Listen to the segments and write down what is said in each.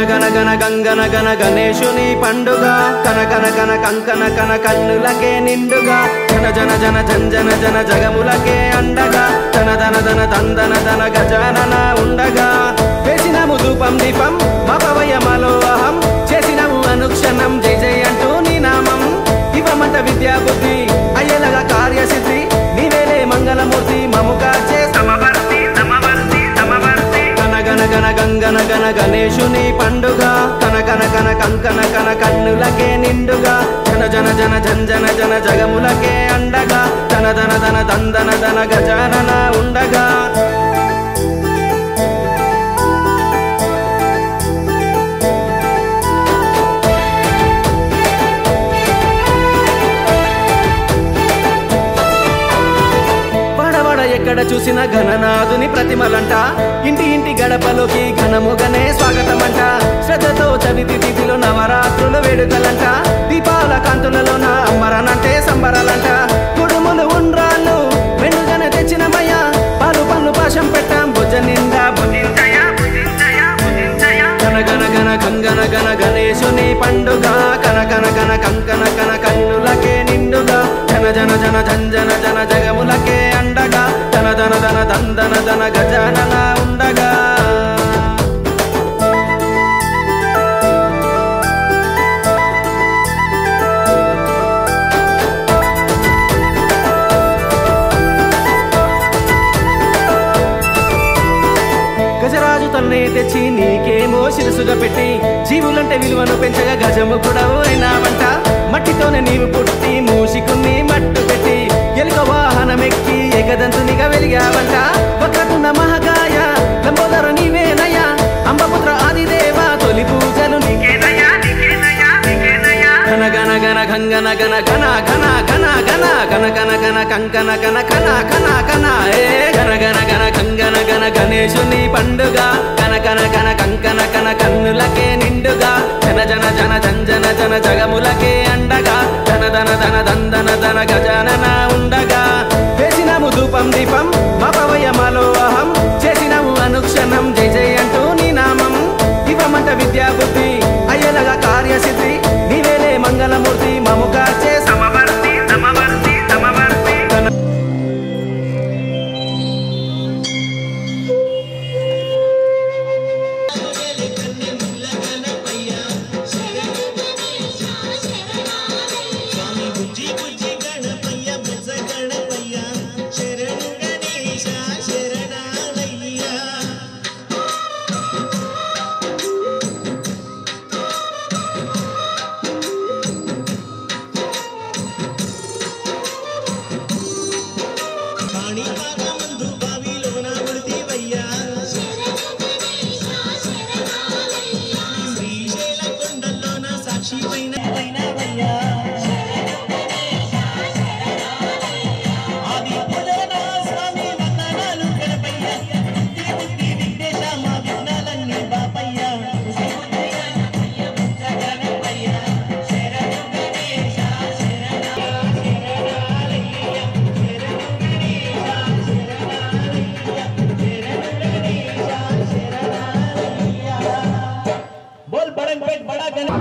గన గన గంగన గన గణేశుని పండుగ కన కన కన కంకన కన కన్నులకే నిండుగా జన జన జన జన జన జన జగములకే అండగా ధన ధన ధన దందన ధన గజానన ఉండగా వేసినాము ధూపం దీపం మపవయమలో అహం చేసినాము అనుక్షణం జై జై అంటూ నీ నామం ఇవ్వమంట విద్యా బుద్ధి అయ్యలగా కార్యసిద్ధి నీవేలే మంగళమూర్తి మముగా చే సమవర్తి సమవర్తి సమవర్తి గన గన గన గంగన గన గణేశుని పండుగ కన కన కన కంకన కన కన్నులకే నిండుగా జన జన జన జన జన జన జగములకే అండగా ధన ధన ధన దందన ధన గజానన ఉండగా వడవడ ఎక్కడ చూసిన ఘననాథుని ప్రతిమలంట ఇంటి ఇంటి గడపలోకి ఘనముగనే స్వాగతమంట శ్రద్ధతో చవితి తిథిలో నవరాత్రులు వేడుకలంట దీపాల కాంతులలోన అమ్మరనంటే సంబరాలంట కుడుములు ఉండ్రాళ్ళు వెన్నుగన తెచ్చినమయ్య పాలు పన్ను పాశం పెట్టాం భుజ నిండా భుజించయ్యా, భుజించయ్యా, భుజించయ్యా. గన గన గన గంగన గన గణేశుని పండుగ కన కన కన కంకన కన కన్నులకే నిండుగా జన జన జన జన జన జన జగములకే అండగా ధన ధన ధన దందన ధన గజానన ఉండగా గజరాజు తన్నే తెచ్చి నీకేమో శిరసుగా పెట్టి జీవులంటే విలువను పెంచగా గజము కూడా అయినావంట మట్టితోనే నీవు పుట్టి మూసికుని మట్టు పెట్టి ఎలుక వాహనమెక్కి ఏకదంతునిగా వెలిగావంట వక్రతున్న మహగాయ లంబోదర నీవేనయ్యా అంబపుత్ర ఆదిదేవ తొలి పూజలు నీకేనయ్యా నీకేనయ్యా నీకేనయ్యా ఘన గన గన గంగన గన గన గన గన గన గన గన గన కంకన గన కన కన కన ఏ గన గన గన గంగన గన గణేశుని పండుగ కన కన కన కంకన కన కన్నులకే నిండుగా జన జన జన జన జన జన జగములకే అండగా ధన ధన ధన దందన ధన గజానన ఉండగా వేసినాము ధూపం దీపం మపవయమలో అహం చేసినాము అనుక్షణం జై జై అంటూ నీ నామం ఇవ్వమంట విద్యా బుద్ధి అయ్యలగా కార్యసిద్ధి నీవేలే మంగళమూర్తి మముగా చే సమవర్తి సమవర్తి సమవర్తి స్వామి బుజ్జి బుజ్జి గణపయ్య బుజ్జ గణపయ్య శరణు గణేశ శరణాలయ్య పాణి పాదమందు బావిలోన పడితేవయ్యా శ్రీశైల కొండల్లోన సాక్షి పైన పైనవయ్యా ఆది భుజన స్వామి వందనాలు గణపయ్య బుద్ధి బుద్ధి విఘ్నేశ మా విఘ్నాలన్నీ బాపయ్య బోల్ బడంగ్ పేట్ బడా గణ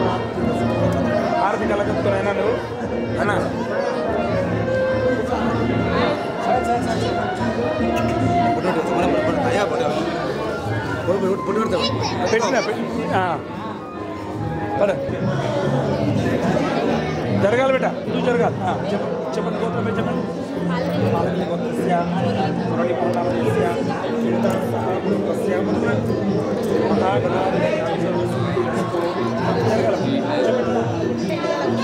ఆరతి కలగత్తున్నా నువ్వు అన్నా పెట్టినా పెట్టి పడ జరగాలి బిడ్డ నువ్వు జరగాలి ఆ, చెప్పండి చెప్పండి గోత్రం పేరు చెప్పండి మాలగిరి గోత్రస్య, మురళి పౌర్ణమస్య, చింతాసహ గోత్రస్య, మహాగణాధిపతయ జరగాలి చెప్పండి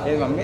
ఏది మమ్మీ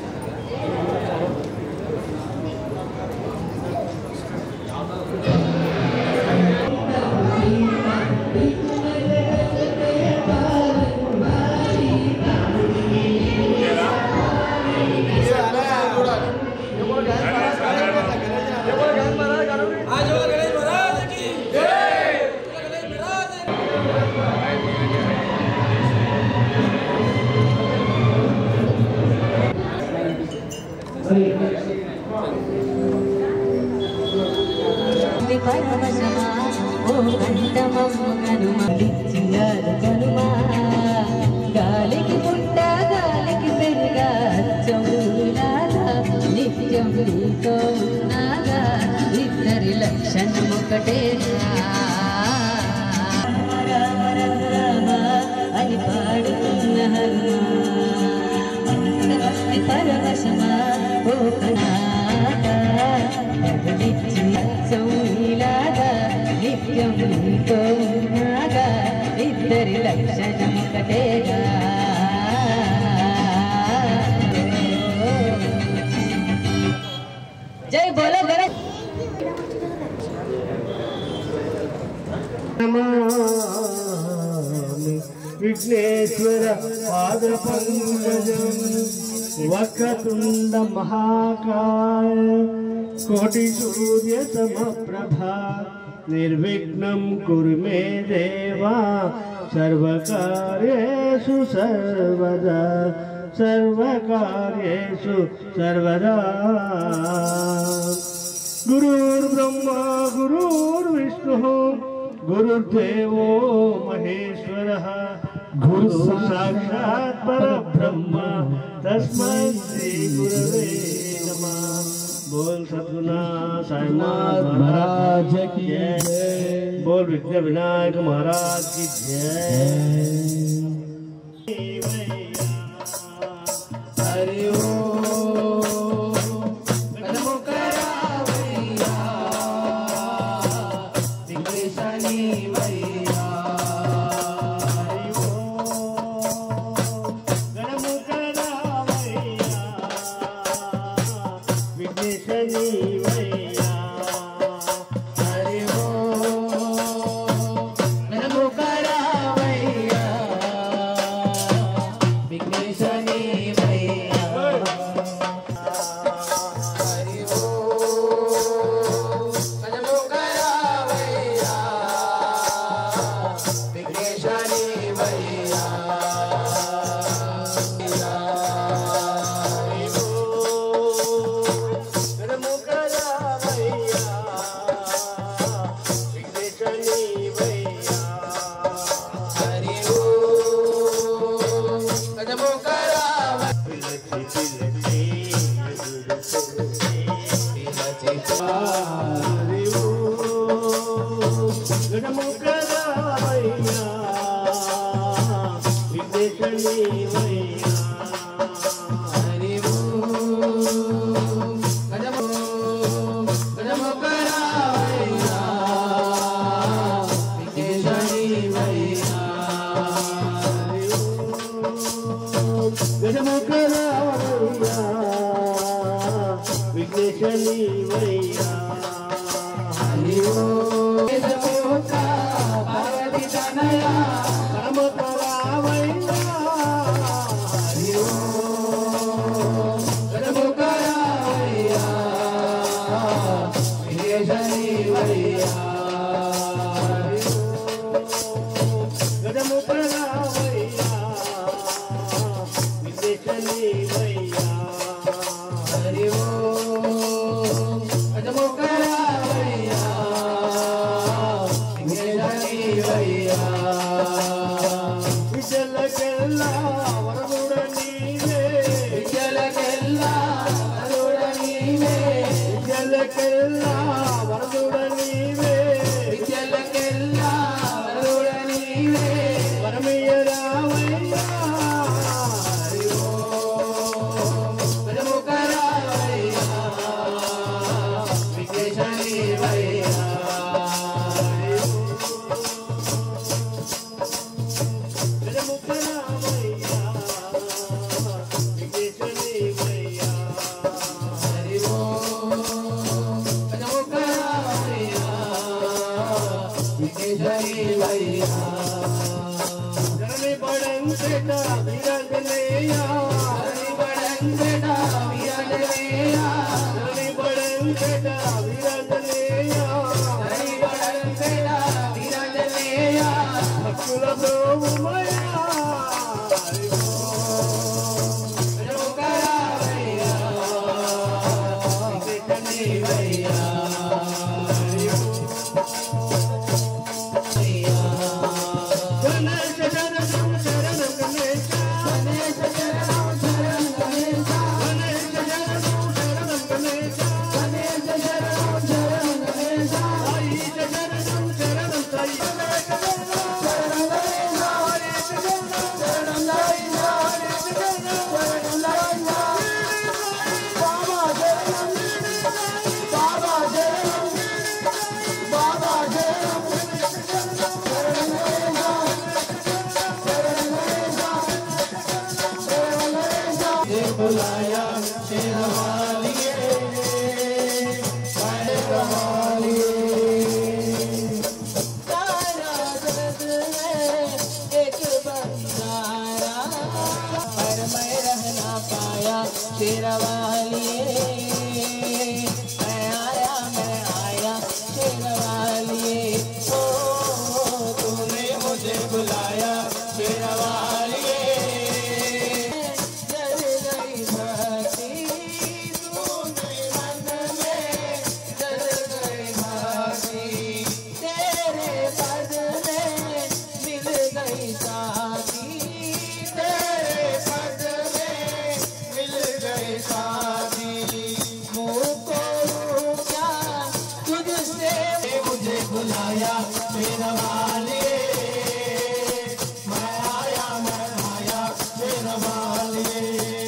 పరవశమా ఓ కంఠమమ్మగను మలిచ్చినారు కనుమా గాలికి పుట్ట గాలికి పెరుగా చౌరాలా నిత్యం నీతో ఉన్నాగా ఇద్దరి లక్షణం ఒకటే రామ రామ అని పాడుతున్న హనుమా భక్తి పరవశమా ఓ కణాలిచ్చి సౌలాగా నిత్యం నీతో ఉన్నాగా ఇద్దరి లక్షణం ఒకటేగా జై బోలో గణేష్ నమామి విఘ్నేశ్వర పాద పంకజం వక్రతుండ మహాకాయ కోటి సూర్య సమప్రభా నిర్విఘ్నం కురు మే దేవా సర్వకార్యేషు సర్వదా సర్వకార్యేషు సర్వదా गुरुर्ब्रह्मा गुरुर्विष्णुः गुरुर्देवो महेश्वरः गुरु साक्षात् परब्रह्म तस्मै श्री गुरवे नमः बोल सतगुना साईनाथ महाराज की जय बोल विघ्न विनायक महाराज की जय हरि ओम नमो करावैया विघ्नेशानी मैया हरि ओम नमो करावैया विघ्नेशानी मैया हरि ओम नमो करावैया विघ्नेशानी मैया విఘ్నేశని వయ్యా హరి ఓం పార్వతి తనయా పరమ పరావయ్యా హరి ఓం గణము కరావయ్యా విఘ్నేశని వయ్యా హరి ఓం గణము కరావయ్యా విఘ్నేశని వయ్యా హరి ఓం గణము కరావయ్యా విఘ్నేశని వయ్యా విజలకెల్లా వరముడ నీవే విజలకెల్లా వరముడ నీవే విజలకెల్లా వరముడ నీవే విజలకెల్లా వరముడ నీవే వరమయ్య రావయ్యా హరి ఓం గణముఖ రావయ్యా విఘ్నేశని వయ్యా హరి ఓం వెంకట వీరాంజనేయ వెంకట వీరాంజనేయ వెంకట వీరాంజనేయ వెంకట వీరాంజనేయ భక్తుల ప్రోమయా గణేశ శరణం శరణం గణేశ గణేశ శరణం శరణం గణేశ గణేశ శరణం శరణం గణేశ గణేశ శరణం శరణం గణేశ సాయి శరణం శరణం సాయి గణేశ శరణం శరణం గణేశ హరీశ శరణం శరణం గణేశ హరీశ శరణం శరణం గణేశ బాబా శరణం బాబా శరణం బాబా శరణం శరణం बुलाया शेरवालिए सारा जगत है एक बंजारा पर मैं रह ना पाया शेरवालिए मैं आया मैं आया शेरवालिए ओ तूने मुझे बुलाया शेरवालिए जल गई भक्ति तूने मन में जल गई भक्ति तेरे पद में मिल गई साथी तेरे पद में मिल गई साथी मुझको क्या तुझसे मुझे बुलाया मेरा वालिए मैं आया मैं आया मेरा वालिए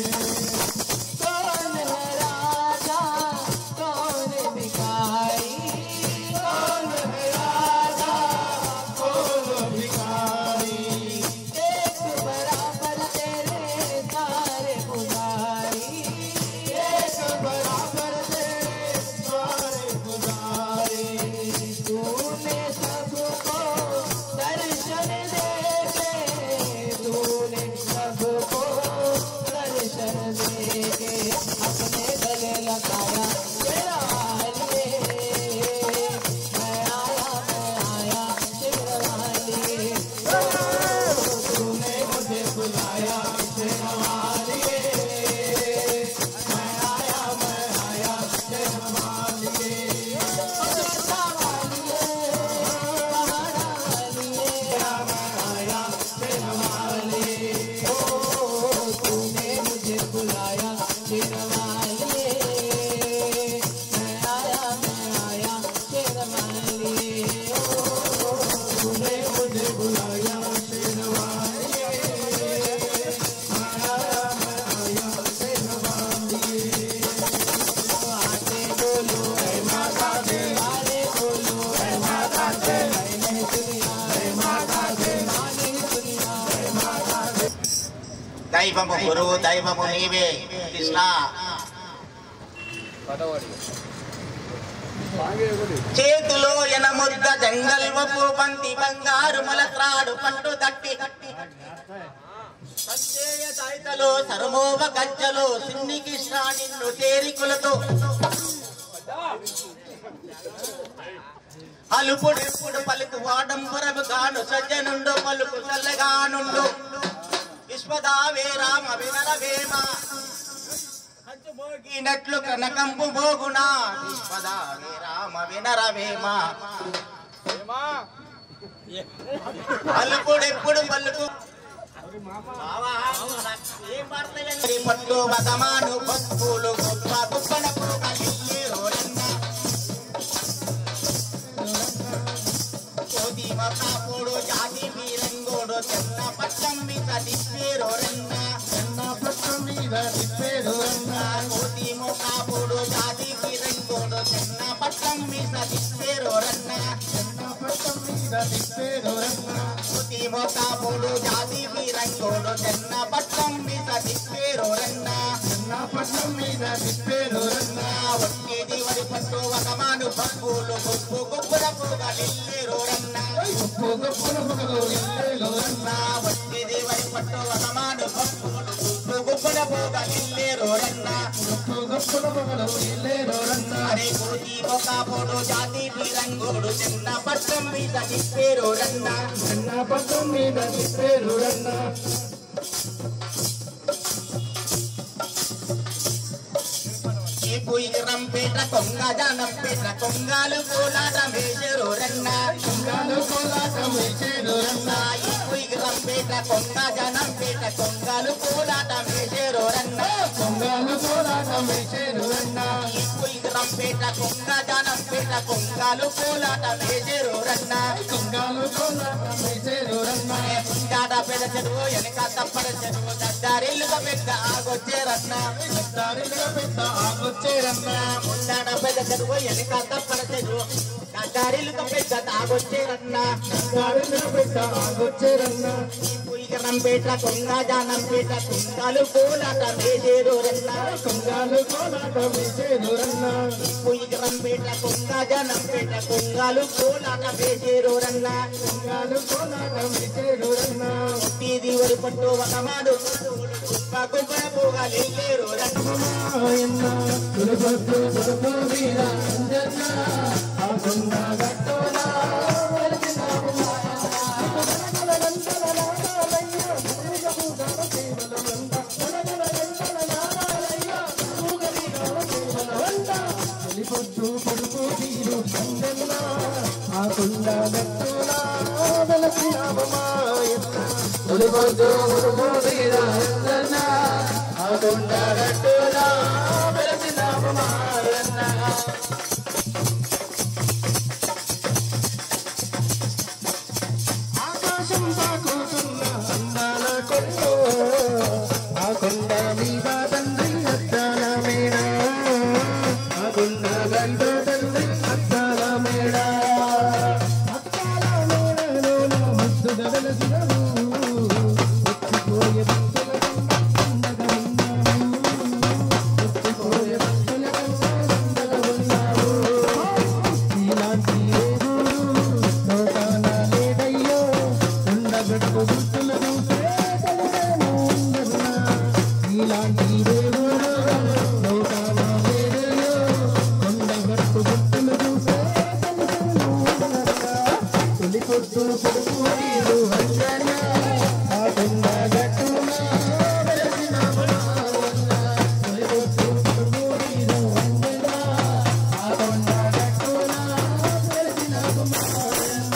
कौन है राजा कौन भिखारी कौन है राजा कौन भिखारी एक बराबर तेरे सारे पुजारी एक बराबर तेरे सारे पुजारी तूने सबको दर्शन देके तूने सबको दर्शन देके अपने गले लगाया तेरा वालिए मैं आया मैं आया तेरा वालिए तूने मुझे बुलाया तेरा वालिए मैं आया मैं आया तेरा वालिए तेरा वालिए पहाड़ा वालिए मैं आया तेरा वालिए ओ तूने मुझे बुलाया तेरा वालिए मैं आया मैं आया तेरा वालिए ओ तूने मुझे बुलाया तेरा वालिए मैं आया मैं आया तेरा वालिए आते बोलो है माता दे आले बोलो है माता दे मैंने दुनिया है माता दे माने दुनिया है माता दे దైవము గురువు దైవము నీవే కృష్ణ చేతిలో ఎనముద్ద జంగల్వపు బంతి బంగారు మలత్రాడు పట్టు దట్టి సంజేయ సాయితలో సరమోవ గజ్జలో సిన్ని కృష్ణ నిన్ను తేరికులతో అలుపుడెప్పుడు పలుకు వాడంబరము గాను సజ్జనుండు పలుకు చల్లగానుండు విశ్వదావే రామ వినరవేమ కంచు మోగినట్లు కనకంపు మోగునా విశ్వదావే రామ వినరవేమ అలుపుడెప్పుడు పలుకు బావా, ఏం వార్తలండి? పట్టు వదమాను పప్పులు గొప్ప గుప్పన పూగలిల్లి రోరన్న కోదిమ కాపుడు జాతి వీరంగోడు చెన్న పట్టం మీద దిప్పేరు రన్న చెన్న పట్టం మీద దిప్పేరు రన్న కోదిమ కాపుడు జాతి వీరంగోడు చెన్న పట్టం మీద దిప్పేరు రన్న చెన్న పట్టం మీద దిప్పేరు రన్న కోదిమ కాపుడు జాతి వీరంగోడు చెన్న పట్టం మీద దిప్పేరు రన్న చెన్న పట్టం మీద దిప్పేరు రన్న ఒట్టేది వరి పట్టు వగమాను పప్పులు గొప్పు గొప్పల పూగలిల్లేరు రన్న గొప్పు గొప్పల పూగలిల్లేరు రన్న ఒట్టేది వరి పోగలిల్లేరో రన్న అరే కోటి ఒక పోడు జాతి బీరంగోడు చిన్న పట్టం మీద తిప్పేరో రన్న ఈ పుయ్యి రంపేట కొంగ జనంపేట కొంగాలు కోలాట మేజరు రన్న ఈ పుయ్యి రంపేట కొంగ జనంపేట కొంగాలు కోలాట మేజరు రన్న ఈ పుయ్యి రంపేట కొంగ జనంపేట కొంగాలు కోలాట మేజరు రన్న ముందాట పెడచెడు వెనక తప్పడచెడు దద్దారిల్లుగా పెద్ద ఆగొచ్చే రన్న ముందాట పెడచెడు వెనక తప్పడచెడు దద్దారిల్లుగా పెద్ద ఆగొచ్చే రన్న రంపేట కొంగ జానంపేట కొంగాలు కోలాట మేజేరు రన్న రంపేట కొంగ జానంపేట కొంగాలు కోలాట మేజేరు రన్న ఇది వరి పట్టు ఒక మాడు కుప్ప కుప్ప పోగలేరు రన్న ఆకాశం తాకుతున్న అందాల కొండ ఆ కొండ మీద తండ్రి అద్దాల మేడ ఆ కొండ గంట తండ్రి అద్దాల మేడ అద్దాల మేడలోన ముద్దుగా వెలసినవు వచ్చిపోయే భక్తుల కండ ఉన్నావు వచ్చిపోయే భక్తుల కండ ఉన్నావు నీలాంటి దేవుడు లోకాన లేడయ్యో ఉండగట్టు గుర్తుల చూసే కలిసేను ఉండన్నా నీలాంటి దేవుడు లోకాన లేడయ్యో ఉండగట్టు గుర్తులు చూసే కలిసేను ఉండన్నా తొలి పొద్దు పొడుపు నీరు అంజనా ఆ కొండ గట్టున వెలసిన మనవన్న. తొలి పొద్దు పొడుపు నీరు అంజనా ఆ కొండ గట్టున వెలసిన కుమారన్న.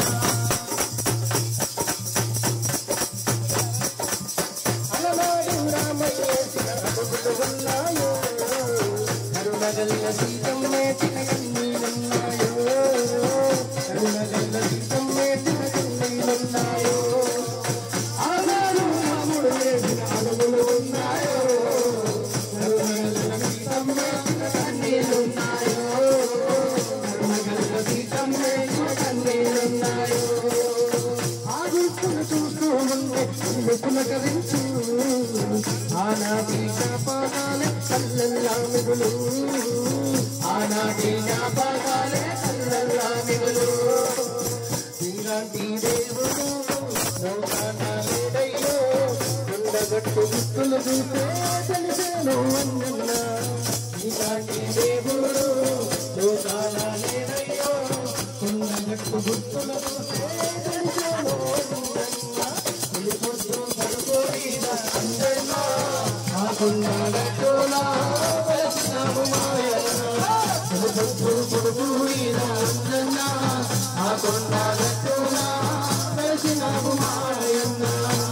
అలనాడు రామయ్య చిరకబులు ఉన్నాయో కరుణగల్ల సీతమ్మే చిరకన్నీలున్నాయో కరుణగల్ల సీతమ్మే చిరకన్నీలున్నాయో ఆనాడు రాముడు వేసిన అడుగులు ఉన్నాయో కరుణగల్ల సీతమ్మే చిరకన్నీలున్నాయో కరుణగల్ల సీతమ్మే చిరకన్నీలున్నాయో ఆ గుర్తును చూస్తూ ఉంటే నిన్ను పులకరించు ఆనాటి జ్ఞాపకాలే కళ్ళల్లా మిగులు ఆనాటి జ్ఞాపకాలే కళ్ళల్లా మిగులు నీలాంటి దేవుడు నౌకాన లేడయ్యో కొండగట్టు గుర్తులు చూస్తే తెలిసేను అన్నన్నా నీలాంటి దేవుడు నౌకాన లేడయ్యో కొండగట్టు గుర్తులు చూస్తే తెలిసేను అన్నన్నా తెలిపొద్దు పడుకో మీద అందన్నా ఆ కొండగట్టున వెలసినావు మాయన్న తెలిపొద్దు పడుకో మీద అందన్నా ఆ కొండగట్టున వెలసినావు మాయన్న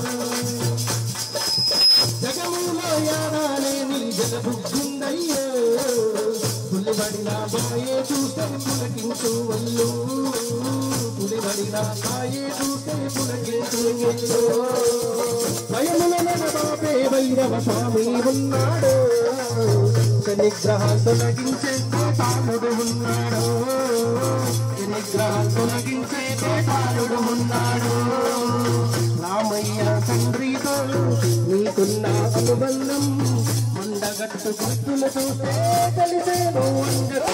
జగములో యాదాలేని జగబుద్ధుందయ్యో పులిబడిన బాయే చూస్తే పులకించు వల్లు పులిబడిన బాయే చూస్తే పులకించు వల్లు భయముల బాపే వైరవ స్వామి ఉన్నాడు శనిగ్రహాలు తొలగించే తానుడు ఉన్నాడు శనిగ్రహాలు తొలగించే తానుడు ఉన్నాడు రామయ్య తండ్రితో నీకున్న అనుబంధం ఉండగట్టు గుర్తులు చూస్తే కలిసేను అందరూ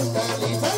ఉండాలి